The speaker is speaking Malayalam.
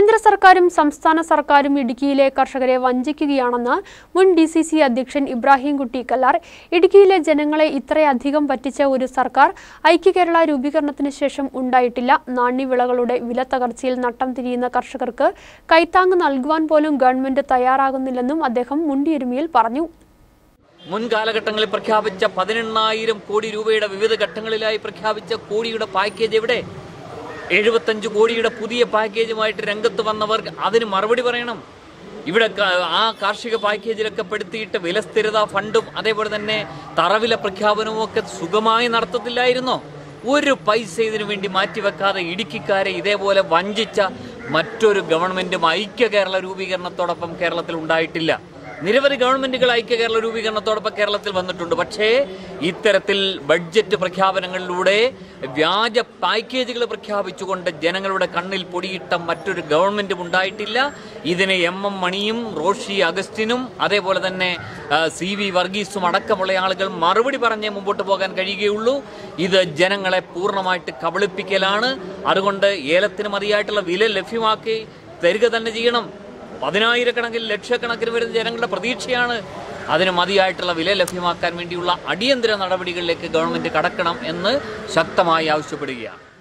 കേന്ദ്ര സർക്കാരും സംസ്ഥാന സർക്കാരും ഇടുക്കിയിലെ കർഷകരെ വഞ്ചിക്കുകയാണെന്ന് മുൻ ഡി സി സി അധ്യക്ഷൻ ഇബ്രാഹിം കുട്ടി കല്ലാർ ഇടുക്കിയിലെ ജനങ്ങളെ ഇത്രയധികം പറ്റിച്ച ഒരു സർക്കാർ ഐക്യകേരള രൂപീകരണത്തിന് ശേഷം ഉണ്ടായിട്ടില്ല നാണ്യവിളകളുടെ വില തകർച്ചയിൽ നട്ടം തിരിയുന്ന കർഷകർക്ക് കൈത്താങ് നൽകുവാൻ പോലും ഗവൺമെന്റ് തയ്യാറാകുന്നില്ലെന്നും അദ്ദേഹം മുണ്ടിയൊരുമിയിൽ പറഞ്ഞു മുൻ കാലഘട്ടങ്ങളിൽ പ്രഖ്യാപിച്ച പതിനെണ്ണായിരം കോടി രൂപയുടെ വിവിധ ഘട്ടങ്ങളിലായി പ്രഖ്യാപിച്ച കോടിയുടെ പാക്കേജ് എവിടെ എഴുപത്തഞ്ച് കോടിയുടെ പുതിയ പാക്കേജുമായിട്ട് രംഗത്ത് വന്നവർ അതിന് മറുപടി പറയണം ഇവിടെ ക- ആ കാർഷിക പാക്കേജിലൊക്കെ പെടുത്തിയിട്ട് വിലസ്ഥിരത ഫണ്ടും അതേപോലെ തന്നെ തറവില പ്രഖ്യാപനവും ഒക്കെ സുഖമായി നടത്തത്തില്ലായിരുന്നോ ഒരു പൈസ ഇതിനു വേണ്ടി മാറ്റിവെക്കാതെ ഇടുക്കിക്കാരെ ഇതേപോലെ വഞ്ചിച്ച മറ്റൊരു ഗവൺമെന്റും ഐക്യ കേരള രൂപീകരണത്തോടൊപ്പം കേരളത്തിൽ ഉണ്ടായിട്ടില്ല നിരവധി ഗവൺമെന്റുകൾ ഐക്യ കേരള രൂപീകരണത്തോടൊപ്പം കേരളത്തിൽ വന്നിട്ടുണ്ട് പക്ഷേ ഇത്തരത്തിൽ ബഡ്ജറ്റ് പ്രഖ്യാപനങ്ങളിലൂടെ വ്യാജ പാക്കേജുകൾ പ്രഖ്യാപിച്ചുകൊണ്ട് ജനങ്ങളുടെ കണ്ണിൽ പൊടിയിട്ട മറ്റൊരു ഗവൺമെന്റും ഉണ്ടായിട്ടില്ല ഇതിന് എം എം മണിയും റോഷി അഗസ്റ്റിനും അതേപോലെ തന്നെ ആ, സി വി വർഗീസും അടക്കമുള്ള ആളുകൾ മറുപടി പറഞ്ഞേ മുമ്പോട്ട് പോകാൻ കഴിയുകയുള്ളൂ ഇത് ജനങ്ങളെ പൂർണ്ണമായിട്ട് കബളിപ്പിക്കലാണ് അതുകൊണ്ട് ഏലത്തിന് മതിയായിട്ടുള്ള വില ലഭ്യമാക്കി തരിക തന്നെ ചെയ്യണം പതിനായിരക്കണക്കിന് ലക്ഷക്കണക്കിന് വരുന്ന ജനങ്ങളുടെ പ്രതീക്ഷയാണ് അതിന് മതിയായിട്ടുള്ള വില ലഭ്യമാക്കാൻ വേണ്ടിയുള്ള അടിയന്തര നടപടികളിലേക്ക് ഗവൺമെന്റ് കടക്കണം എന്ന് ശക്തമായി ആവശ്യപ്പെടുകയാണ്